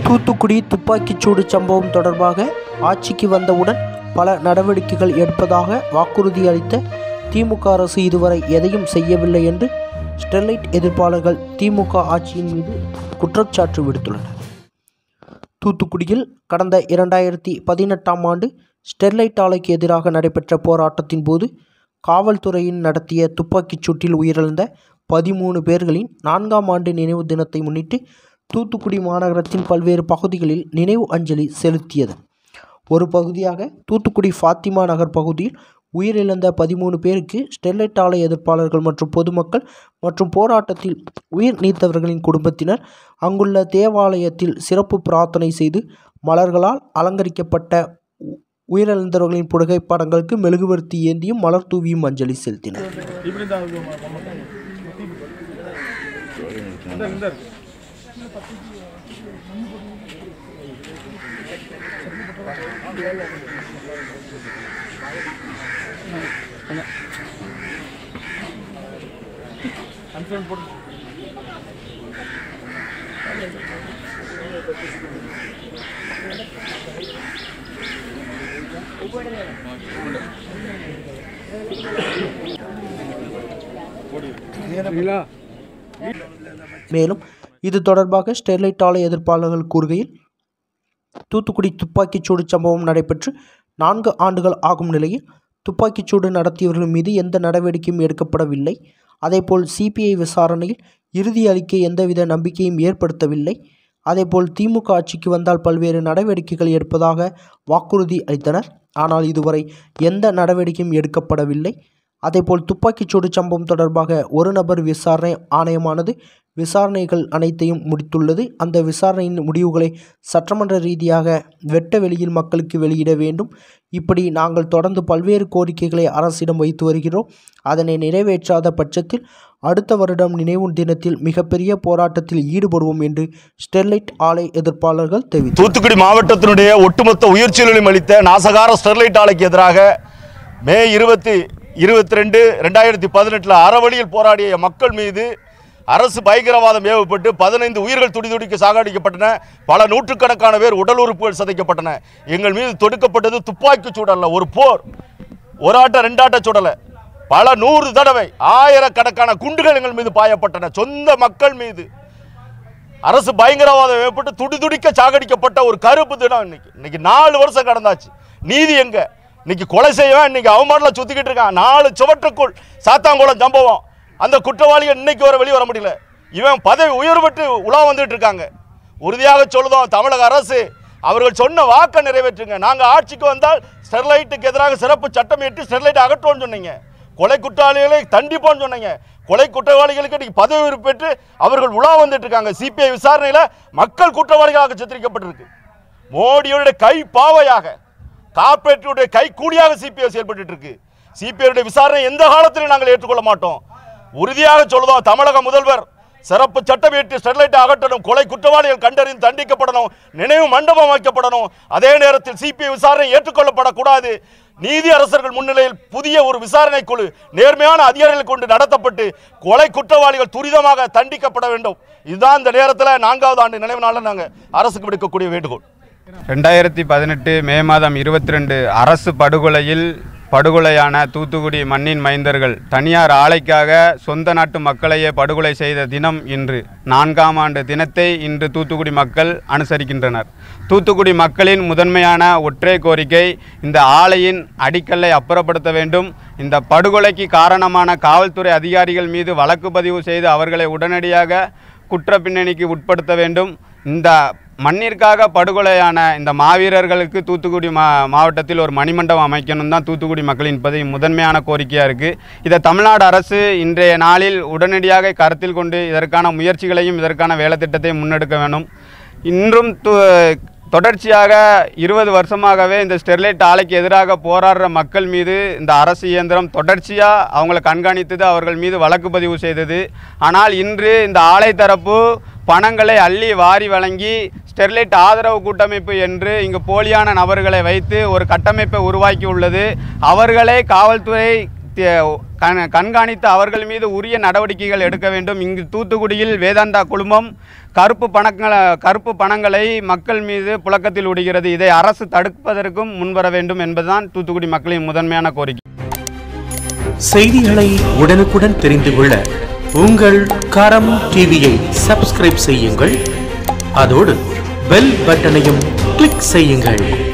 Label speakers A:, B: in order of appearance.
A: தூத்துக்குடி துப்பாக்கிச்சூடு சம்பவம் தொடர்பாக ஆட்சிக்கு வந்தவுடன் பல நடவடிக்கைகள் எடுப்பதாக வாக்குறுதி அளித்த திமுக அரசு இதுவரை எதையும் செய்யவில்லை என்று ஸ்டெர்லைட் எதிர்ப்பாளர்கள் திமுக ஆட்சியின் மீது குற்றச்சாட்டு விடுத்துள்ளனர் தூத்துக்குடியில் கடந்த இரண்டாயிரத்தி பதினெட்டாம் ஆண்டு ஸ்டெர்லைட் ஆலைக்கு எதிராக நடைபெற்ற போராட்டத்தின் போது காவல்துறையின் நடத்திய துப்பாக்கிச் சூட்டில் உயிரிழந்த பதிமூணு பேர்களின் நான்காம் ஆண்டு நினைவு தினத்தை முன்னிட்டு தூத்துக்குடி மாநகரத்தின் பல்வேறு பகுதிகளில் நினைவு அஞ்சலி செலுத்தியது ஒரு பகுதியாக தூத்துக்குடி ஃபாத்திமா நகர் பகுதியில் உயிரிழந்த பதிமூணு பேருக்கு ஸ்டெர்லைட் ஆலை எதிர்ப்பாளர்கள் மற்றும் பொதுமக்கள் மற்றும் போராட்டத்தில் உயிர் நீத்தவர்களின் குடும்பத்தினர் அங்குள்ள தேவாலயத்தில் சிறப்பு பிரார்த்தனை செய்து மலர்களால் அலங்கரிக்கப்பட்ட உ- உயிரிழந்தவர்களின் புகைப்படங்களுக்கு மெழுகுவர்த்தி ஏந்தியும் மலர் தூவியும் அஞ்சலி செலுத்தினர்
B: இப்படி தான் இது ம- ம- ம- இந்த இந்த இருக்கு அன்ஃபோன் போட்டு
A: மேலும் இது தொடர்பாக ஸ்டெர்லைட் ஆலை எதிர்ப்பாளர்கள் கூறுகையில் தூத்துக்குடி துப்பாக்கிச்சூடு சம்பவம் நடைபெற்று நான்கு ஆண்டுகள் ஆகும் நிலையில் துப்பாக்கிச்சூடு நடத்தியவர்கள் மீது எந்த நடவடிக்கையும் எடுக்கப்படவில்லை அதேபோல் சிபிஐ விசாரணையில் இறுதி அறிக்கை எந்தவித நம்பிக்கையும் ஏற்படுத்தவில்லை அதேபோல் திமுக ஆட்சிக்கு வந்தால் பல்வேறு நடவடிக்கைகள் எடுப்பதாக வாக்குறுதி அளித்தனர் ஆனால் இதுவரை எந்த நடவடிக்கையும் எடுக்கப்படவில்லை அதேபோல் துப்பாக்கிச்சூடு சம்பவம் தொடர்பாக ஒரு நபர் விசாரணை ஆணையமானது விசாரணைகள் அனைத்தையும் முடித்துள்ளது அந்த விசாரணையின் முடிவுகளை சட்டமன்ற ரீதியாக வெட்ட வெளியில் மக்களுக்கு வெளியிட வேண்டும் இப்படி நாங்கள் தொடர்ந்து பல்வேறு கோரிக்கைகளை அரசிடம் வைத்து வருகிறோம் அதனை நிறைவேற்றாத பட்சத்தில் அடுத்த வருடம் நினைவு தினத்தில் மிகப்பெரிய போராட்டத்தில் ஈடுபடுவோம் என்று ஸ்டெர்லைட் ஆலை எதிர்ப்பாளர்கள் தெரிவித்தனர்
C: தூத்துக்குடி மாவட்டத்தினுடைய ஒட்டுமொத்த உயிர்ச்சூழலையும் அளித்த நாசகார ஸ்டெர்லைட் ஆலைக்கு எதிராக மே இருபத்தி இருபத்தி ரெண்டு ரெண்டாயிரத்தி பதினெட்டில் அறவழியில் போராடிய மக்கள் மீது அரசு பயங்கரவாதம் ஏவப்பட்டு பதினைந்து உயிர்கள் துடிதுடிக்க சாகடிக்கப்பட்டன பல நூற்றுக்கணக்கான பேர் உடல் உறுப்புகள் சிதைக்கப்பட்டன எங்கள் மீது தொடுக்கப்பட்டது துப்பாக்கி சூடல்ல ஒரு போர் ஒரு ஆட்ட ரெண்டாட்ட சுடலை பல நூறு தடவை ஆயிரக்கணக்கான குண்டுகள் எங்கள் மீது பாயப்பட்டன சொந்த மக்கள் மீது அரசு பயங்கரவாதம் ஏற்பட்டு துடிதுடிக்க சாகடிக்கப்பட்ட ஒரு கருப்பு தினம் இன்னைக்கு இன்னைக்கு நாலு வருஷம் கடந்தாச்சு நீதி எங்க இன்னைக்கு கொலை செய்யவன் இன்னைக்கு அவமானல சுத்திக்கிட்டு இருக்கான் நாலு சுவற்றுக்குள் சாத்தாங்குளம் சம்பவம் அந்த குற்றவாளிகள் இன்னைக்கு வர வெளியே வர முடியல இவன் பதவி உயர்வு பெற்று உலா வந்துட்டு இருக்காங்க உறுதியாக சொல்லுதோம் தமிழக அரசு அவர்கள் சொன்ன வாக்கை நிறைவேற்றுங்க நாங்கள் ஆட்சிக்கு வந்தால் ஸ்டெர்லைட்டுக்கு எதிராக சிறப்பு சட்டம் ஏற்றி ஸ்டெர்லைட் அகற்றுவோம்னு சொன்னீங்க கொலை குற்றவாளிகளை தண்டிப்போம்னு சொன்னீங்க கொலை குற்றவாளிகளுக்கு இன்னைக்கு பதவி உயர்வு பெற்று அவர்கள் உலா வந்துட்டு இருக்காங்க சிபிஐ விசாரணையில் மக்கள் குற்றவாளிகளாக சித்தரிக்கப்பட்டிருக்கு மோடியோட கை பாவையாக கார்ப்பரேட்டுடைய கை கூலியாக சிபிஐ செயல்பட்டு இருக்கு சிபிஐ விசாரணை எந்த காலத்திலும் நாங்கள் ஏற்றுக்கொள்ள மாட்டோம் உறுதியாக சொல்லுதோம் தமிழக முதல்வர் சிறப்பு சட்டம் ஏற்றி ஸ்டெர்லைட்டை அகற்றணும் கொலை குற்றவாளிகள் கண்டறிந்து தண்டிக்கப்படணும் நினைவு மண்டபம் வைக்கப்படணும் அதே நேரத்தில் சிபிஐ விசாரணை ஏற்றுக்கொள்ளப்படக்கூடாது நீதி அரசர்கள் முன்னிலையில் புதிய ஒரு விசாரணை குழு நேர்மையான அதிகாரிகள் கொண்டு நடத்தப்பட்டு கொலை குற்றவாளிகள் துரிதமாக தண்டிக்கப்பட வேண்டும் இதுதான் இந்த நேரத்தில் நான்காவது ஆண்டு நினைவு நாளில் நாங்கள் அரசுக்கு விடுக்கக்கூடிய வேண்டுகோள்
D: ரெண்டாயிரத்தி பதினெட்டு மே மாதம் இருபத்தி ரெண்டு அரசு படுகொலையில் படுகொலையான தூத்துக்குடி மண்ணின் மைந்தர்கள் தனியார் ஆலைக்காக சொந்த நாட்டு மக்களையே படுகொலை செய்த தினம் இன்று நான்காம் ஆண்டு தினத்தை இன்று தூத்துக்குடி மக்கள் அனுசரிக்கின்றனர் தூத்துக்குடி மக்களின் முதன்மையான ஒற்றை கோரிக்கை இந்த ஆலையின் அடிக்கல்லை அப்புறப்படுத்த வேண்டும் இந்த படுகொலைக்கு காரணமான காவல்துறை அதிகாரிகள் மீது வழக்கு பதிவு செய்து அவர்களை உடனடியாக குற்ற பின்னணிக்கு உட்படுத்த வேண்டும் இந்த மண்ணிற்காக படுகொலையான இந்த மாவீரர்களுக்கு தூத்துக்குடி மா மாவட்டத்தில் ஒரு மணிமண்டபம் அமைக்கணும் தான் தூத்துக்குடி மக்களின் இப்போதை முதன்மையான கோரிக்கையாக இருக்குது இதை தமிழ்நாடு அரசு இன்றைய நாளில் உடனடியாக கருத்தில் கொண்டு இதற்கான முயற்சிகளையும் இதற்கான வேலைத்திட்டத்தையும் முன்னெடுக்க வேண்டும் இன்றும் து தொடர்ச்சியாக இருபது வருஷமாகவே இந்த ஸ்டெர்லைட் ஆலைக்கு எதிராக போராடுற மக்கள் மீது இந்த அரசு இயந்திரம் தொடர்ச்சியாக அவங்கள கண்காணித்தது அவர்கள் மீது வழக்கு பதிவு செய்தது ஆனால் இன்று இந்த ஆலை தரப்பு பணங்களை அள்ளி வாரி வழங்கி ஸ்டெர்லைட் ஆதரவு கூட்டமைப்பு என்று இங்கு போலியான நபர்களை வைத்து ஒரு கட்டமைப்பை உருவாக்கி உள்ளது அவர்களே காவல்துறை தி- கண்- கண்காணித்து அவர்கள் மீது உரிய நடவடிக்கைகள் எடுக்க வேண்டும் இங்கு தூத்துக்குடியில் வேதாந்தா குழுமம் கருப்பு பணங்களை கருப்பு பணங்களை மக்கள் மீது புழக்கத்தில் விடுகிறது இதை அரசு தடுப்பதற்கும் முன்வர வேண்டும் என்பதுதான் தூத்துக்குடி மக்களின் முதன்மையான கோரிக்கை
E: செய்திகளை உடனுக்குடன் தெரிந்து கொள்ள உங்கள் கரம் டிவியை சப்ஸ்கிரைப் செய்யுங்கள் அதோடு பெல் பட்டனையும் கிளிக் செய்யுங்கள்